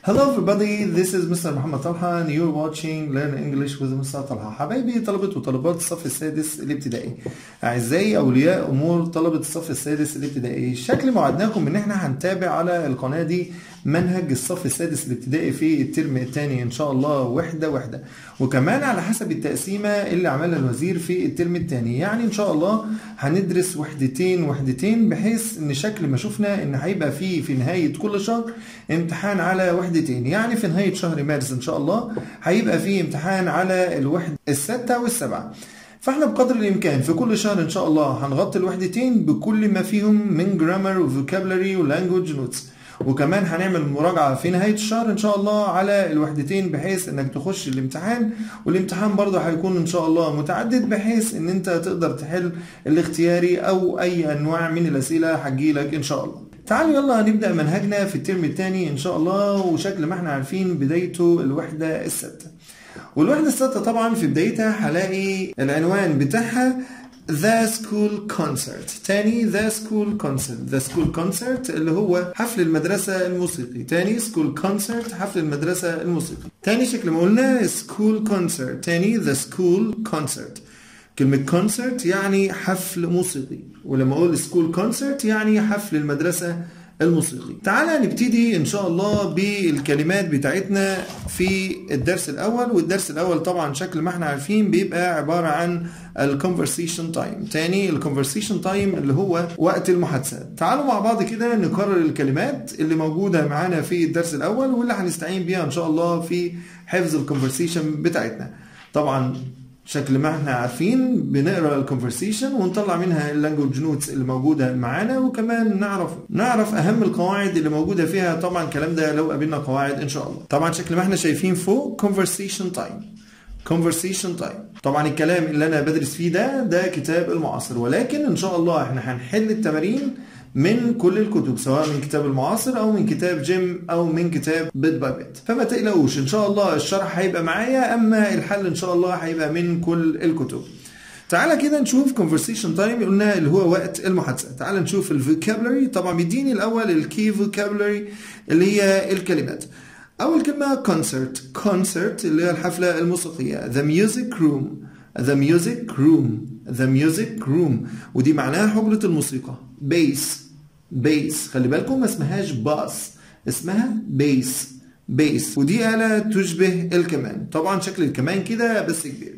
Hello everybody, this is Mr. محمد طلحة and you're watching Learn English with Mr. طلحة حبايبي طلبة وطالبات الصف السادس الابتدائي أعزائي أولياء أمور طلبة الصف السادس الابتدائي شكل ما وعدناكم إن إحنا هنتابع على القناة دي منهج الصف السادس الابتدائي في الترم الثاني إن شاء الله وحدة وحدة وكمان على حسب التقسيمة اللي عملها الوزير في الترم الثاني يعني إن شاء الله هندرس وحدتين وحدتين بحيث إن شكل ما شفنا إن هيبقى فيه في نهاية كل شهر امتحان على وحدتين يعني في نهاية شهر مارس إن شاء الله هيبقى فيه امتحان على الوحدة الستة والسبعة فاحنا بقدر الامكان في كل شهر ان شاء الله هنغطي الوحدتين بكل ما فيهم من جرامر وفوكابلري ولانجوج نوتس وكمان هنعمل مراجعة في نهاية الشهر ان شاء الله على الوحدتين بحيث انك تخش الامتحان والامتحان برضه هيكون ان شاء الله متعدد بحيث ان انت تقدر تحل الاختياري او اي انواع من الاسئلة هتجيلك ان شاء الله تعالوا يلا هنبدأ منهجنا في الترم الثاني إن شاء الله وشكل ما احنا عارفين بدايته الوحدة الستة والوحدة الستة طبعا في بدايتها هلاقي العنوان بتاعها The School Concert تاني The School Concert The School Concert اللي هو حفل المدرسة الموسيقي تاني School Concert حفل المدرسة الموسيقي تاني شكل ما قلنا School Concert تاني The School Concert كلمة concert يعني حفل موسيقي ولما أقول school concert يعني حفل المدرسة الموسيقي تعالى نبتدي إن شاء الله بالكلمات بتاعتنا في الدرس الأول والدرس الأول طبعا شكل ما احنا عارفين بيبقى عبارة عن الكونفرسيشن تايم تاني الكونفرسيشن تايم اللي هو وقت المحادثة تعالوا مع بعض كده نكرر الكلمات اللي موجودة معانا في الدرس الأول واللي هنستعين بيها إن شاء الله في حفظ الكونفرسيشن بتاعتنا طبعا شكل ما احنا عارفين بنقرا الكونفرسيشن ونطلع منها اللانجوج نوتس اللي موجوده معانا وكمان نعرف نعرف اهم القواعد اللي موجوده فيها طبعا الكلام ده لو قابلنا قواعد ان شاء الله طبعا شكل ما احنا شايفين فوق conversation time conversation time طبعا الكلام اللي انا بدرس فيه ده ده كتاب المعاصر ولكن ان شاء الله احنا هنحل التمارين من كل الكتب سواء من كتاب المعاصر او من كتاب جيم او من كتاب بيت باي بيت فما تقلقوش ان شاء الله الشرح هيبقى معايا اما الحل ان شاء الله هيبقى من كل الكتب تعالى كده نشوف conversation time قلنا اللي هو وقت المحادثة تعالى نشوف الفوكابلري طبعا بيديني الاول الكي فوكابلري اللي هي الكلمات اول كلمة concert concert اللي هي الحفلة الموسيقية the music room the music room the music room ودي معناها حجرة الموسيقى بيس بيس خلي بالكم ما اسمهاش باس اسمها بيس بيس ودي آلة تشبه الكمان طبعا شكل الكمان كده بس كبير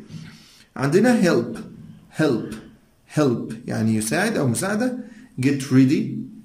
عندنا help help help يعني يساعد أو مساعدة get ready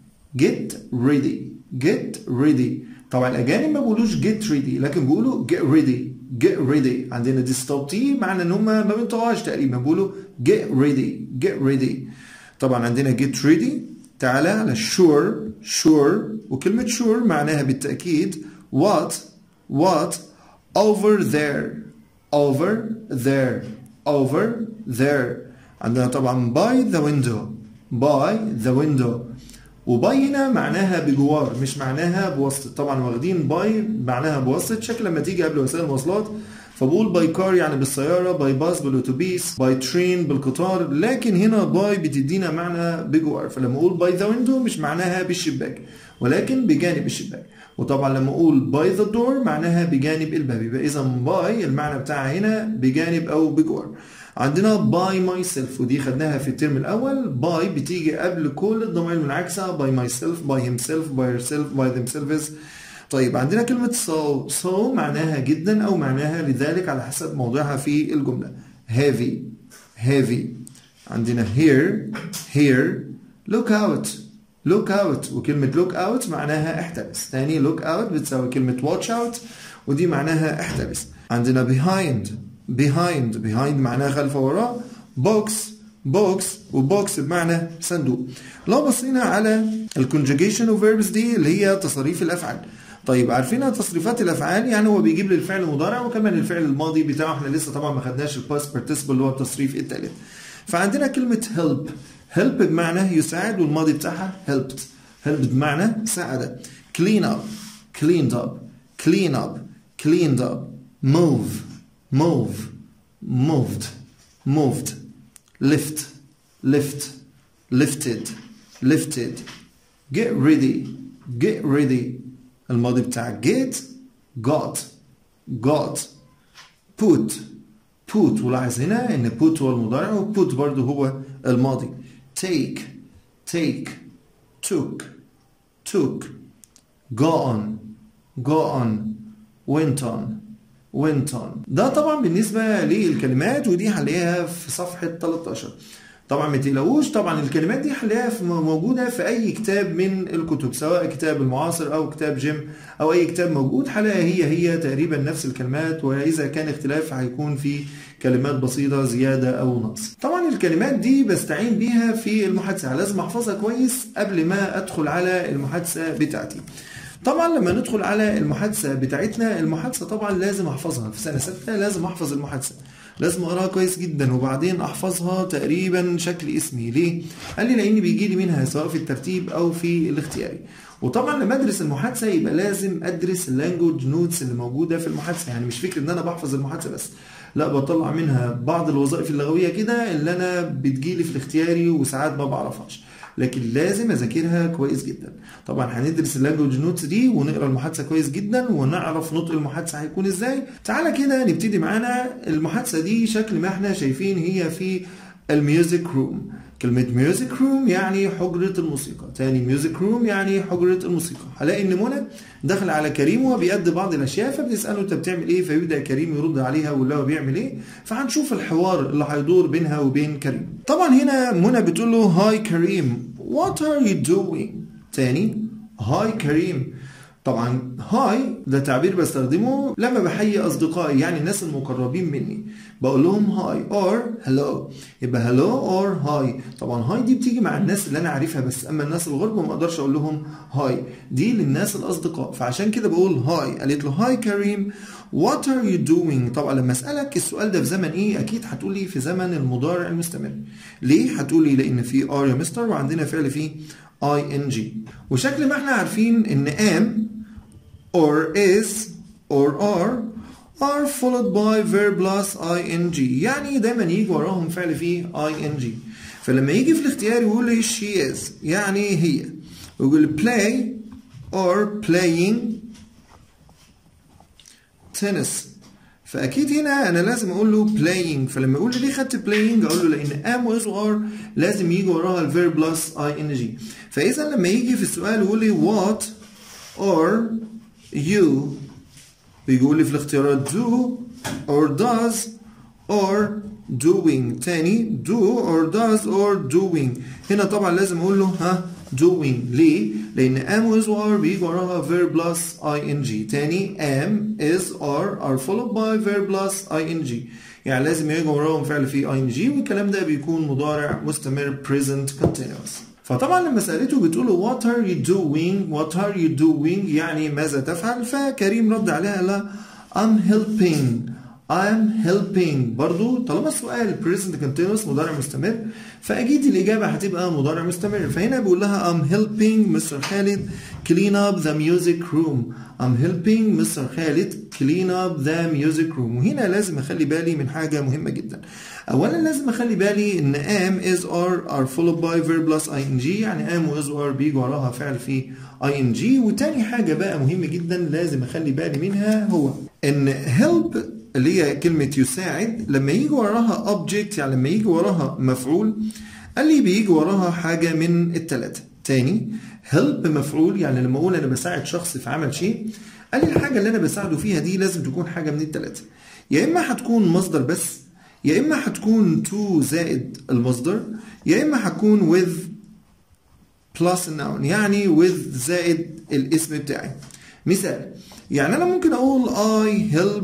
get ready get ready طبعا الأجانب ما بيقولوش get ready لكن بيقولوا get ready get ready عندنا دي ستوب تي معنى ان هم ما بينطقوهاش تقريبا بيقولوا get ready get ready طبعا عندنا get ready تعالى على sure sure وكلمة sure معناها بالتأكيد what what over there over there over there عندنا طبعا by the window by the window وباي هنا معناها بجوار مش معناها بواسطة طبعا واخدين باي معناها بواسطة شكل لما تيجي قبل وسائل المواصلات فبقول باي كار يعني بالسيارة باي باص بالأتوبيس باي ترين بالقطار لكن هنا باي بتدينا معنى بجوار فلما أقول باي ذا ويندو مش معناها بالشباك ولكن بجانب الشباك وطبعا لما أقول باي ذا دور معناها بجانب الباب يبقى إذا باي المعنى بتاعها هنا بجانب أو بجوار عندنا باي ماي سيلف ودي خدناها في الترم الاول باي بتيجي قبل كل الضمائر المنعكسه باي ماي سيلف باي هيم سيلف باي هير سيلف باي ذيم سيلفز طيب عندنا كلمة so so معناها جدا أو معناها لذلك على حسب موضعها في الجملة heavy heavy عندنا here here look out look out وكلمة look out معناها احتبس تاني look out بتساوي كلمة watch out ودي معناها احتبس عندنا behind behind behind معناها خلف وراء box box وبوكس بمعنى صندوق لو بصينا على الكونجوجيشن وفيربس دي اللي هي تصاريف الافعال طيب عارفين تصريفات الافعال يعني هو بيجيب لي الفعل المضارع وكمان الفعل الماضي بتاعه احنا لسه طبعا ما خدناش الباست بارتيسيبل اللي هو التصريف الثالث فعندنا كلمه help help بمعنى يساعد والماضي بتاعها helped helped بمعنى ساعد clean up cleaned up clean up cleaned up move move moved moved lift lift lifted lifted get ready get ready الماضي بتاع get got got put put ولاحظ هنا ان put هو المضارع و put برضه هو الماضي take take took took go on go on went on went on ده طبعا بالنسبة للكلمات ودي هنلاقيها في صفحة 13 طبعا ما تقلقوش طبعا الكلمات دي هنلاقيها في- موجودة في أي كتاب من الكتب سواء كتاب المعاصر أو كتاب جيم أو أي كتاب موجود هنلاقي هي هي تقريبا نفس الكلمات وإذا كان اختلاف هيكون في كلمات بسيطة زيادة أو نقص طبعا الكلمات دي بستعين بيها في المحادثة لازم أحفظها كويس قبل ما أدخل على المحادثة بتاعتي طبعا لما ندخل على المحادثة بتاعتنا المحادثة طبعا لازم احفظها في سنة ستة لازم احفظ المحادثة لازم اقراها كويس جدا وبعدين احفظها تقريبا شكل اسمي ليه؟ قال لي لان بيجي لي منها سواء في الترتيب او في الاختياري وطبعا لما ادرس المحادثه يبقى لازم ادرس اللانجوج نوتس اللي موجوده في المحادثه يعني مش فكره ان انا بحفظ المحادثه بس لا بطلع منها بعض الوظائف اللغويه كده اللي انا بتجيلي في الاختياري وساعات ما بعرفهاش لكن لازم اذاكرها كويس جدا طبعا هندرس اللانجوج نوتس دي ونقرا المحادثه كويس جدا ونعرف نطق المحادثه هيكون ازاي تعالى كده نبتدي معانا المحادثه دي شكل ما احنا شايفين هي في الميوزك روم كلمة ميوزك روم يعني حجرة الموسيقى تاني ميوزك روم يعني حجرة الموسيقى هلاقي ان منى دخل على كريم وهو بيأدي بعض الاشياء فبتسأله انت بتعمل ايه فيبدأ كريم يرد عليها ويقول لها هو بيعمل ايه فهنشوف الحوار اللي هيدور بينها وبين كريم طبعا هنا منى بتقول له هاي كريم what are you doing تاني هاي كريم طبعا هاي ده تعبير بستخدمه لما بحيي اصدقائي يعني الناس المقربين مني بقول لهم هاي اور هلو يبقى هلو اور هاي طبعا هاي دي بتيجي مع الناس اللي انا عارفها بس اما الناس الغرب ما اقدرش اقول لهم هاي دي للناس الاصدقاء فعشان كده بقول هاي قالت له هاي كريم وات ار يو دوينج طبعا لما اسالك السؤال ده في زمن ايه اكيد هتقول لي في زمن المضارع المستمر ليه هتقول لي لان في ار يا مستر وعندنا فعل فيه اي ان جي وشكل ما احنا عارفين ان ام or is or are are followed by verb plus ing يعني دايما يجي وراهم فعل فيه ing فلما يجي في الاختيار يقول لي she is يعني هي ويقول play or playing tennis فاكيد هنا انا لازم اقول له playing فلما يقول لي ليه خدت playing اقول له لان am و is و are لازم يجي وراها الفيرب بلس ing فاذا لما يجي في السؤال يقول لي what or you بيقول لي في الاختيارات do or does or doing تاني do or does or doing هنا طبعا لازم اقول له ها doing ليه؟ لأن am is or بيجي وراها verb plus ing تاني am is or are followed by verb plus ing يعني لازم يجي وراهم فعل فيه ing والكلام ده بيكون مضارع مستمر present continuous فطبعا لما سالته بتقول له what are you doing what are you doing يعني ماذا تفعل فكريم رد عليها لا I'm helping I'm helping برضو طالما السؤال present continuous مضارع مستمر فأكيد الإجابة هتبقى مضارع مستمر فهنا بيقول لها I'm helping مستر خالد clean up the music room I'm helping مستر خالد clean up the music room وهنا لازم أخلي بالي من حاجة مهمة جدا أولا لازم أخلي بالي إن am is or are followed by verb plus ing يعني am و is or بيجي وراها فعل في ing وتاني حاجة بقى مهمة جدا لازم أخلي بالي منها هو إن help اللي هي كلمة يساعد لما يجي وراها object يعني لما يجي وراها مفعول قال لي بيجي وراها حاجة من التلاتة تاني help مفعول يعني لما أقول أنا بساعد شخص في عمل شيء قال لي الحاجة اللي أنا بساعده فيها دي لازم تكون حاجة من التلاتة يا إما هتكون مصدر بس يا إما هتكون to زائد المصدر يا إما هتكون with plus noun يعني with زائد الاسم بتاعي مثال يعني أنا ممكن أقول I help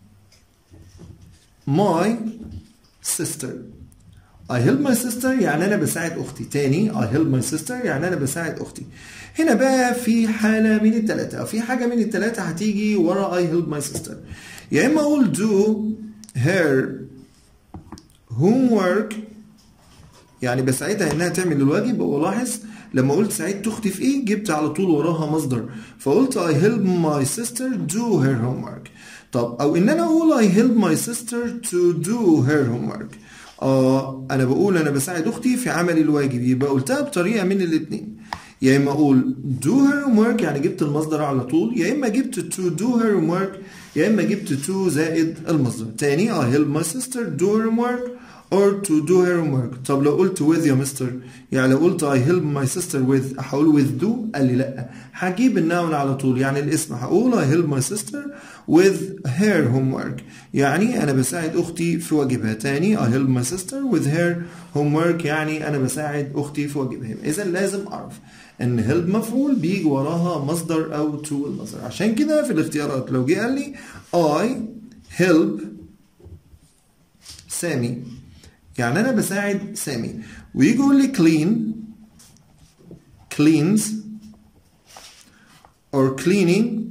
my sister I help my sister يعني أنا بساعد أختي تاني I help my sister يعني أنا بساعد أختي هنا بقى في حالة من التلاتة أو في حاجة من التلاتة هتيجي ورا I help my sister يا إما أقول do her homework يعني بساعدها إنها تعمل الواجب ولاحظ لما قلت ساعدت أختي في إيه جبت على طول وراها مصدر فقلت I help my sister do her homework طب او ان انا اقول I help my sister to do her homework اه انا بقول انا بساعد اختي في عمل الواجب يبقى قلتها بطريقه من الاثنين يا اما اقول do her homework يعني جبت المصدر على طول يا اما جبت to do her homework يا اما جبت to زائد المصدر تاني I help my sister do her homework or to do her homework طب لو قلت with يا مستر يعني لو قلت I help my sister with هقول with do قال لي لا هجيب النون على طول يعني الاسم هقول I help my sister with her homework يعني أنا بساعد أختي في واجبها تاني I help my sister with her homework يعني أنا بساعد أختي في واجبها إذا لازم أعرف ان help مفعول بيجي وراها مصدر او to المصدر عشان كده في الاختيارات لو جه قال لي I help سامي يعني انا بساعد سامي ويجي يقول لي clean cleans or cleaning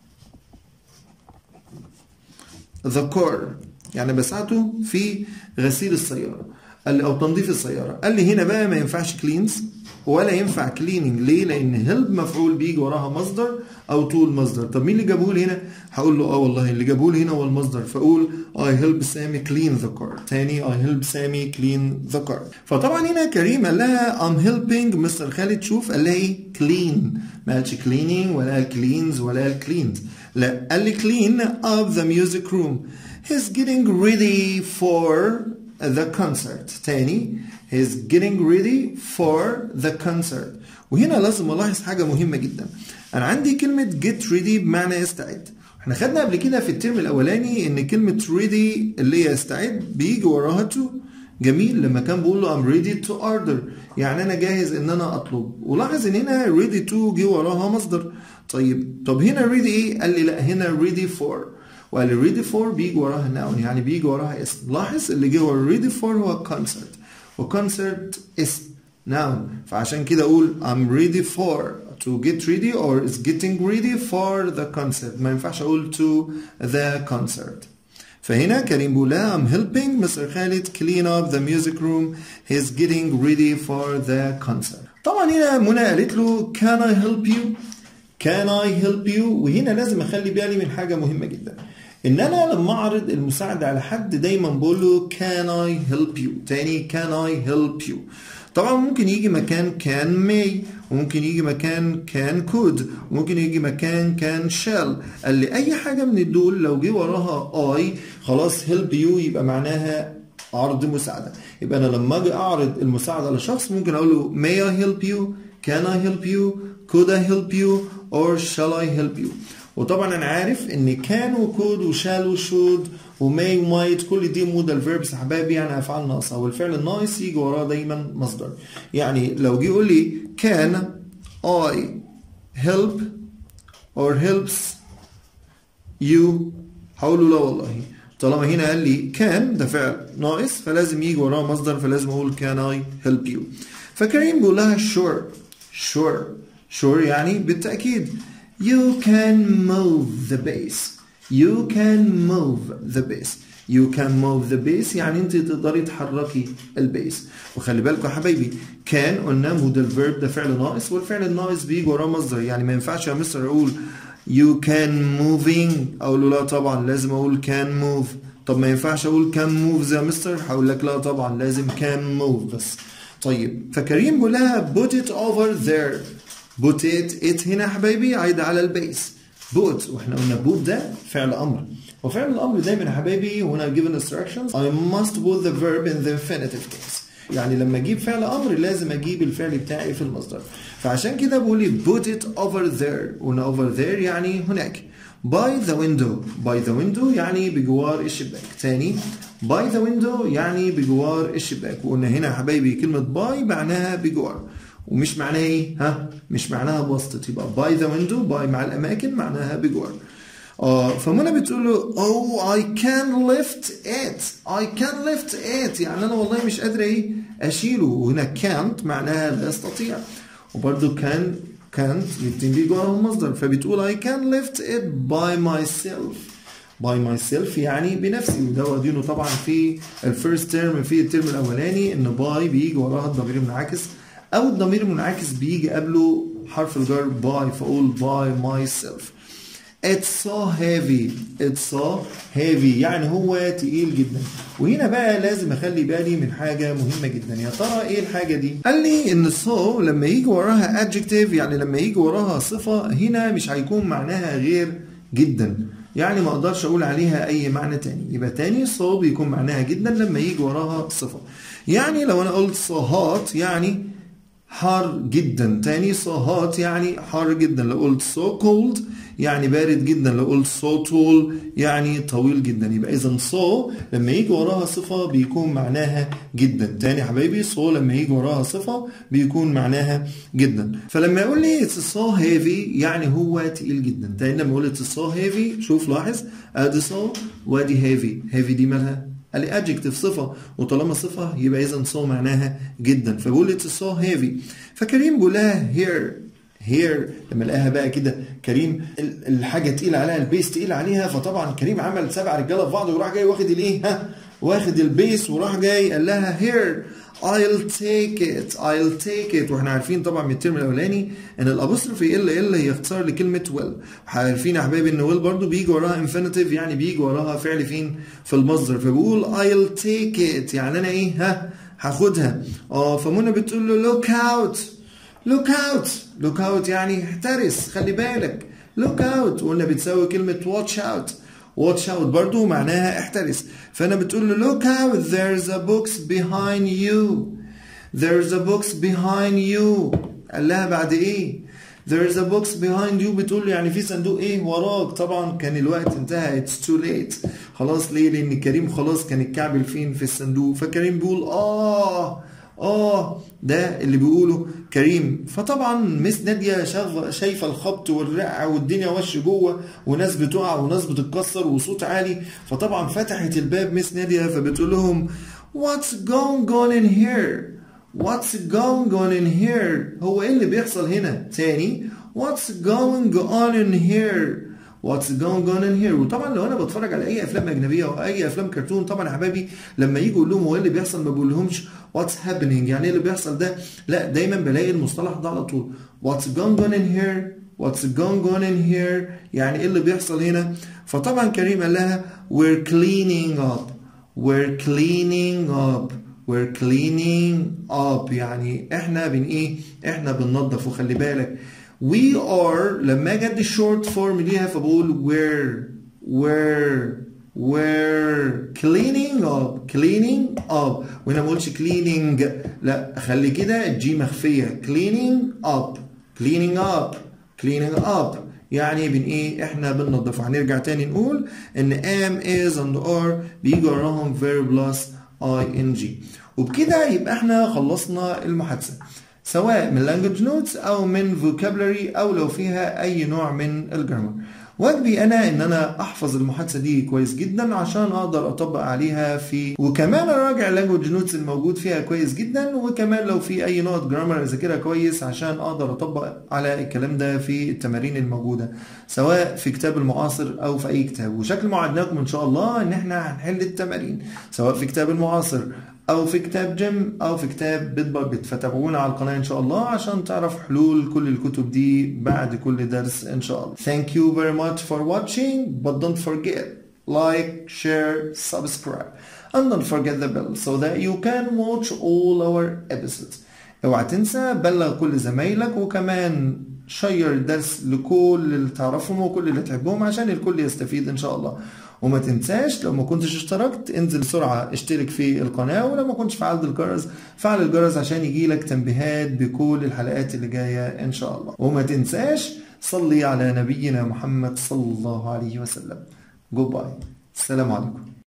the car يعني بساعده في غسيل السيارة قال لي او تنظيف السيارة قال لي هنا بقى ما ينفعش cleans ولا ينفع كليننج ليه؟ لأن هيلب مفعول بيجي وراها مصدر أو طول مصدر، طب مين اللي جابه لي هنا؟ هقول له اه والله اللي جابه لي هنا هو المصدر فأقول I help سامي clean the car، تاني I help سامي clean the car. فطبعا هنا كريم قال لها I'm helping مستر خالد شوف قال لها ايه؟ clean ما قالش cleaning ولا قال cleans ولا قال cleaned لا قال لي clean up the music room. He's getting ready for the concert تاني he's getting ready for the concert وهنا لازم الاحظ حاجه مهمه جدا انا عندي كلمه get ready بمعنى يستعد احنا خدنا قبل كده في الترم الاولاني ان كلمه ready اللي هي يستعد بيجي وراها to جميل لما كان بيقول له I'm ready to order يعني انا جاهز ان انا اطلب ولاحظ ان هنا ready to جه وراها مصدر طيب طب هنا ready ايه قال لي لا هنا ready for وقال لي ready for بيجي وراها noun يعني بيجي وراها اسم لاحظ اللي جه ورا ready for هو concert وكونسرت اسم noun فعشان كده اقول I'm ready for to get ready or is getting ready for the concert ما ينفعش اقول to the concert فهنا كريم بيقول لها I'm helping مستر خالد clean up the music room he's getting ready for the concert طبعا هنا منى قالت له can I help you can I help you وهنا لازم اخلي بالي من حاجة مهمة جدا ان انا لما اعرض المساعدة على حد دايما بقول له can I help you تاني can I help you طبعا ممكن يجي مكان can may وممكن يجي مكان can could وممكن يجي مكان can shall قال لي اي حاجة من دول لو جه وراها I خلاص help you يبقى معناها عرض مساعدة يبقى انا لما اجي اعرض المساعدة لشخص ممكن اقول له may I help you can I help you could I help you or shall I help you وطبعا انا عارف ان كان وكود وشال وشود وماي ومايت كل دي مودال فيربس يا حبايبي يعني افعال ناقصه والفعل الناقص يجي وراه دايما مصدر يعني لو جه يقول لي can I help or helps you هقول له لا والله طالما هنا قال لي can ده فعل ناقص فلازم يجي وراه مصدر فلازم اقول can I help you فكريم بيقول لها sure sure sure يعني بالتاكيد You can move the base. You can move the base. You can move the base يعني انت تقدري تحركي البيس وخلي بالكم يا حبايبي كان قلنا موديل فيرب ده فعل ناقص والفعل الناقص بيجي وراه مصدر يعني ما ينفعش يا مستر اقول you can moving اقول له لا طبعا لازم اقول can move طب ما ينفعش اقول can move يا مستر هقول لك لا طبعا لازم can move بس طيب فكريم بيقول لها put it over there put it it هنا يا حبايبي عايدة على البيس put واحنا قلنا put ده فعل امر وفعل الامر دايما يا حبايبي هنا given instructions I must put the verb in the infinitive case يعني لما اجيب فعل امر لازم اجيب الفعل بتاعي في المصدر فعشان كده بقول لي put it over there قلنا over there يعني هناك by the window by the window يعني بجوار الشباك تاني by the window يعني بجوار الشباك وقلنا هنا يا حبايبي كلمة by معناها بجوار ومش معناها ايه ها مش معناها بواسطة يبقى by the window by مع الاماكن معناها بجوار اه فمنى بتقول له oh I can lift it I can lift it يعني انا والله مش قادرة ايه اشيله وهنا can't معناها لا استطيع وبرده can can't الاتنين بيجوا وراهم مصدر فبتقول I can lift it by myself by myself يعني بنفسي وده واخدينه طبعا في الفيرست تيرم في الترم الاولاني ان باي بيجي وراها الضمير المنعكس او الضمير المنعكس بيجي قبله حرف الجر باي فاقول باي ماي سيلف It's so heavy It's so heavy يعني هو تقيل جدا وهنا بقى لازم اخلي بالي من حاجة مهمة جدا يا ترى ايه الحاجة دي قال لي ان so لما يجي وراها adjective يعني لما يجي وراها صفة هنا مش هيكون معناها غير جدا يعني ما اقدرش اقول عليها اي معنى تاني يبقى تاني so بيكون معناها جدا لما يجي وراها صفة يعني لو انا قلت so hot يعني حار جدا تاني so hot يعني حار جدا لو قلت so cold يعني بارد جدا لو قلت so tall يعني طويل جدا يبقى اذا so لما يجي وراها صفة بيكون معناها جدا تاني يا حبايبي so لما يجي وراها صفة بيكون معناها جدا فلما يقول لي it's so heavy يعني هو تقيل جدا تاني لما يقول it's so heavy شوف لاحظ ادي so وادي heavy heavy دي مالها قال لي adjective صفة وطالما صفة يبقى إذا so معناها جدا فبقول it's so heavy فكريم بيقول لها here here لما لقاها بقى كده كريم الحاجة تقيلة عليها البيس تقيل عليها فطبعا كريم عمل سبع رجالة في بعض وراح جاي واخد الايه ها واخد البيس وراح جاي قال لها here I'll take it I'll take it واحنا عارفين طبعا من الترم الاولاني ان الابوستروفي ال ال هي اختصار لكلمه will عارفين يا حبايبي ان will برضو بيجي وراها infinitive يعني بيجي وراها فعل فين في المصدر فبقول I'll take it يعني انا ايه ها هاخدها اه فمنى بتقول له look out look out look out يعني احترس خلي بالك look out وقلنا بتساوي كلمه watch out watch out برضو معناها احترس فانا بتقول له look out there's a box behind you there's a box behind you قال لها بعد ايه there's a box behind you بتقول له يعني في صندوق ايه وراك طبعا كان الوقت انتهى it's too late خلاص ليه لان كريم خلاص كان الكعب فين في الصندوق فكريم بيقول اه اه ده اللي بيقوله كريم فطبعا مس ناديه شايفه الخبط والرقعه والدنيا وش جوه وناس بتقع وناس بتتكسر وصوت عالي فطبعا فتحت الباب مس ناديه فبتقول لهم what's going on in here what's going on in here هو ايه اللي بيحصل هنا تاني what's going on in here واتس جون جون ان هير وطبعا لو انا بتفرج على اي افلام اجنبيه او اي افلام كرتون طبعا يا حبايبي لما يجوا يقول لهم هو ايه اللي بيحصل ما بقولهمش واتس هابينج يعني ايه اللي بيحصل ده لا دايما بلاقي المصطلح ده على طول واتس جون جون ان هير واتس جون جون ان هير يعني ايه اللي بيحصل هنا فطبعا كريم قال لها we're cleaning up we're cleaning up we're cleaning up يعني احنا بن ايه احنا بننظف وخلي بالك we are لما اجي ادي الشورت فورم ليها فبقول we're we're we're cleaning up cleaning up وهنا ما اقولش cleaning لا اخلي كده الجي مخفيه cleaning up cleaning up cleaning up يعني بن ايه احنا بننظف هنرجع تاني نقول ان am is and are بيجي وراهم verb plus ing وبكده يبقى احنا خلصنا المحادثه سواء من language notes او من vocabulary او لو فيها اي نوع من الجرامر واجبي انا ان انا احفظ المحادثه دي كويس جدا عشان اقدر اطبق عليها في وكمان اراجع اللانجوج نوتس الموجود فيها كويس جدا وكمان لو في اي نقط جرامر اذاكرها كويس عشان اقدر اطبق على الكلام ده في التمارين الموجوده سواء في كتاب المعاصر او في اي كتاب وشكل ما وعدناكم ان شاء الله ان احنا هنحل التمارين سواء في كتاب المعاصر او في كتاب جيم او في كتاب بيت باجت فتابعونا على القناه ان شاء الله عشان تعرف حلول كل الكتب دي بعد كل درس ان شاء الله thank you very much for watching but don't forget like share subscribe and don't forget the bell so that you can watch all our episodes اوعى تنسى بلغ كل زمايلك وكمان شير الدرس لكل اللي تعرفهم وكل اللي تحبهم عشان الكل يستفيد ان شاء الله وما تنساش لو ما كنتش اشتركت انزل بسرعة اشترك في القناة ولو ما كنتش فعلت الجرس فعل الجرس عشان يجيلك تنبيهات بكل الحلقات اللي جاية ان شاء الله وما تنساش صلي على نبينا محمد صلى الله عليه وسلم جود باي السلام عليكم